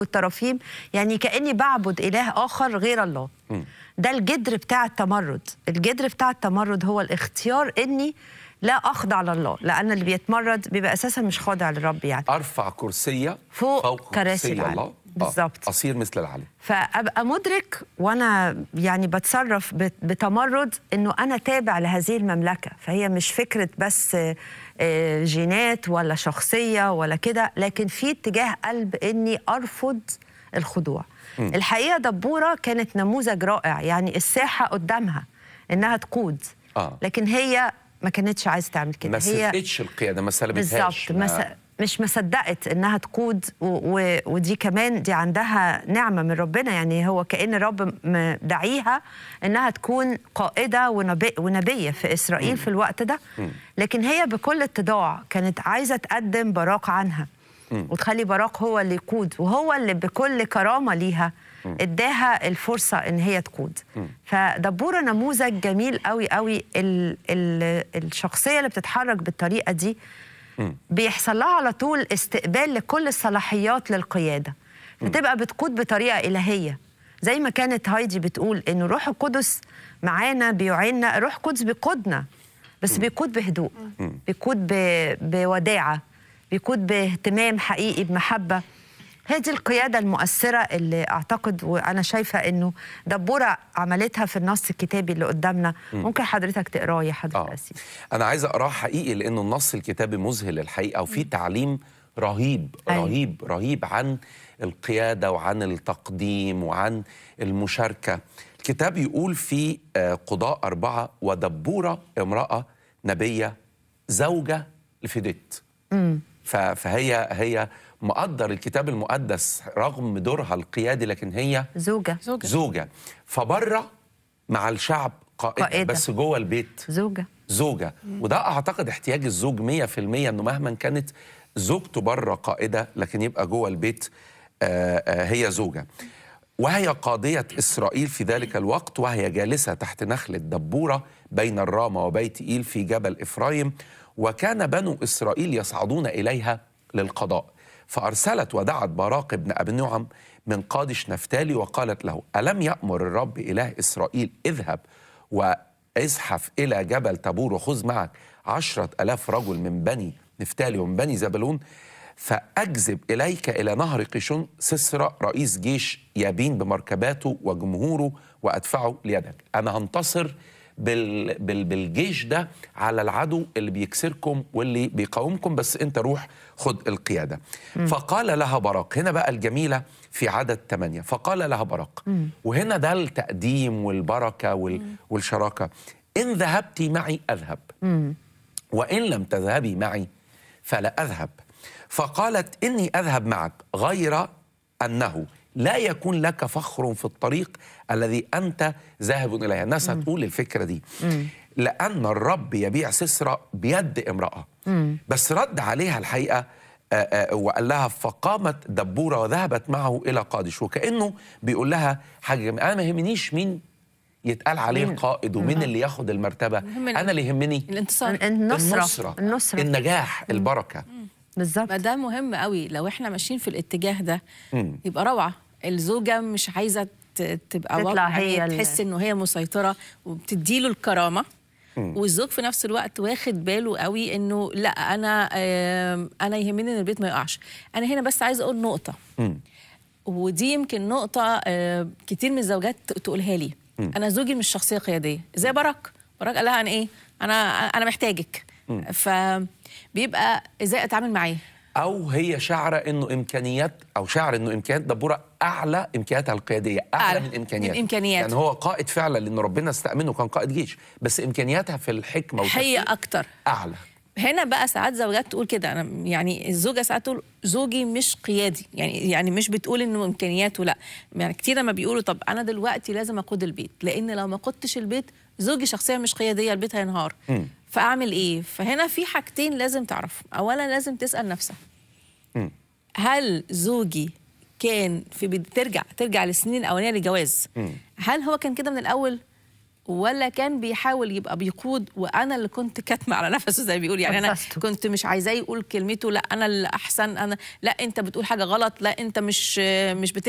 والترافيم يعني كاني بعبد اله اخر غير الله ده الجدر بتاع التمرد الجدر بتاع التمرد هو الاختيار اني لا اخضع لله لان اللي بيتمرد بيبقى اساسا مش خاضع للرب يعني ارفع كرسيه فوق كراسي كرسي العالم. الله آه، بالظبط. اصير مثل العالم فابقى مدرك وانا يعني بتصرف بت- بتمرد انه انا تابع لهذه المملكه فهي مش فكره بس آه، آه، جينات ولا شخصيه ولا كده لكن في اتجاه قلب اني ارفض الخضوع الحقيقه دبوره كانت نموذج رائع يعني الساحه قدامها انها تقود آه. لكن هي ما كانتش عايزه تعمل كده ما هي صدقتش القياده ما سلمتهاش بالظبط مس... مش مصدقت انها تقود و... و... ودي كمان دي عندها نعمه من ربنا يعني هو كان الرب مدعيها انها تكون قائده ونبي... ونبيه في اسرائيل في الوقت ده لكن هي بكل اتضاع كانت عايزه تقدم براق عنها وتخلي براق هو اللي يقود وهو اللي بكل كرامه ليها اداها الفرصه ان هي تقود فدبوره نموذج جميل قوي قوي ال... ال... الشخصيه اللي بتتحرك بالطريقه دي بيحصل لها على طول استقبال لكل الصلاحيات للقياده فتبقى بتقود بطريقه الهيه زي ما كانت هايدي بتقول انه روح القدس معانا بيعيننا روح القدس بيقودنا بس بيقود بهدوء بيقود ب- بوداعه بيقود باهتمام حقيقي بمحبه هي دي القياده المؤثره اللي اعتقد وانا شايفه انه دبوره عملتها في النص الكتابي اللي قدامنا ممكن حضرتك تقراه يا حضرتك اه أسيس. انا عايز اقراه حقيقي لانه النص الكتابي مذهل الحقيقه وفي تعليم رهيب أيوة. رهيب رهيب عن القياده وعن التقديم وعن المشاركه الكتاب يقول في آه، قضاء أربعة ودبورة امرأة نبية زوجة لفيدت ف- فهي هي مقدر الكتاب المقدس رغم دورها القيادي لكن هي زوجه زوجة زوجة فبره مع الشعب قائدة, قائدة. بس جوه البيت زوجه زوجة وده أعتقد احتياج الزوج 100% أنه مهما كانت زوجته بره قائدة لكن يبقى جوه البيت آه، آه، هي زوجة وهي قاضية إسرائيل في ذلك الوقت وهي جالسة تحت نخلة دبورة بين الرامة وبيت إيل في جبل إفرايم وكان بنو إسرائيل يصعدون إليها للقضاء فأرسلت ودعت باراق بن أبي نعم من قادش نفتالي وقالت له ألم يأمر الرب إله إسرائيل اذهب وازحف إلى جبل تبور وخذ معك عشرة ألاف رجل من بني نفتالي ومن بني زبلون فأجذب إليك إلى نهر قيشون سسرى رئيس جيش يابين بمركباته وجمهوره وأدفعه ليدك أنا هنتصر بال بال بالجيش ده على العدو اللي بيكسركم واللي بيقاومكم بس انت روح خد القيادة فقال لها براق هنا بقى الجميلة في عدد ثمانية فقال لها براق وهنا ده التقديم والبركة وال والشراكة إن ذهبت معي أذهب وإن لم تذهبي معي فلا أذهب فقالت إني أذهب معك غير أنه لا يكون لك فخر في الطريق الذي أنت ذاهب إليها الناس هتقول الفكرة دي لأن الرب يبيع سسرة بيد امرأة بس رد عليها الحقيقة آه، آه، وقال لها فقامت دبورة وذهبت معه إلى قادش وكأنه بيقول لها حاجة جميلة. أنا ما يهمنيش مين يتقال عليه مين؟ القائد ومين اللي ياخد المرتبة المهم أنا اللي يهمني الانتصار النصره النصرة, النصره النجاح البركة بالظبط ما ده مهم قوي لو احنا ماشيين في الاتجاه ده مم. يبقى روعه الزوجه مش عايزه ت- تبقى تطلع واضحة، هي يعني ال- تحس انه هي مسيطره وبتديله الكرامه والزوج في نفس الوقت واخد باله قوي انه لا انا آم، انا يهمني ان البيت ما يقعش انا هنا بس عايزه اقول نقطه مم. ودي يمكن نقطة آه، كتير من الزوجات ت- تقولها لي أنا زوجي مش شخصية قيادية زي براك براك قال لها أنا إيه أنا أنا محتاجك فبيبقى إزاي أتعامل معاه او هي شعره انه امكانيات او شعر انه امكانيات دبوره اعلى امكانياتها القياديه اعلى, أعلى من امكانياتها من إمكانياته. يعني هو قائد فعلا لان ربنا استامنه كان قائد جيش بس امكانياتها في الحكمه هي والتفكير أكتر اعلى هنا بقى ساعات زوجات تقول كده انا يعني الزوجه ساعات تقول زوجي مش قيادي يعني يعني مش بتقول انه امكانياته لا يعني كتير لما بيقولوا طب انا دلوقتي لازم اقود البيت لان لو ما قدتش البيت زوجي شخصيه مش قياديه البيت هينهار مم. فاعمل ايه فهنا في حاجتين لازم تعرف اولا لازم تسال نفسك مم. هل زوجي كان في بد- ترجع ترجع للسنين الاولانيه للجواز مم. هل هو كان كده من الاول ولا كان بيحاول يبقى بيقود وانا اللي كنت كاتمه على نفسه زي ما بيقول يعني انا قدسته. كنت مش عايزاه يقول كلمته لا انا اللي احسن انا لا انت بتقول حاجه غلط لا انت مش مش بت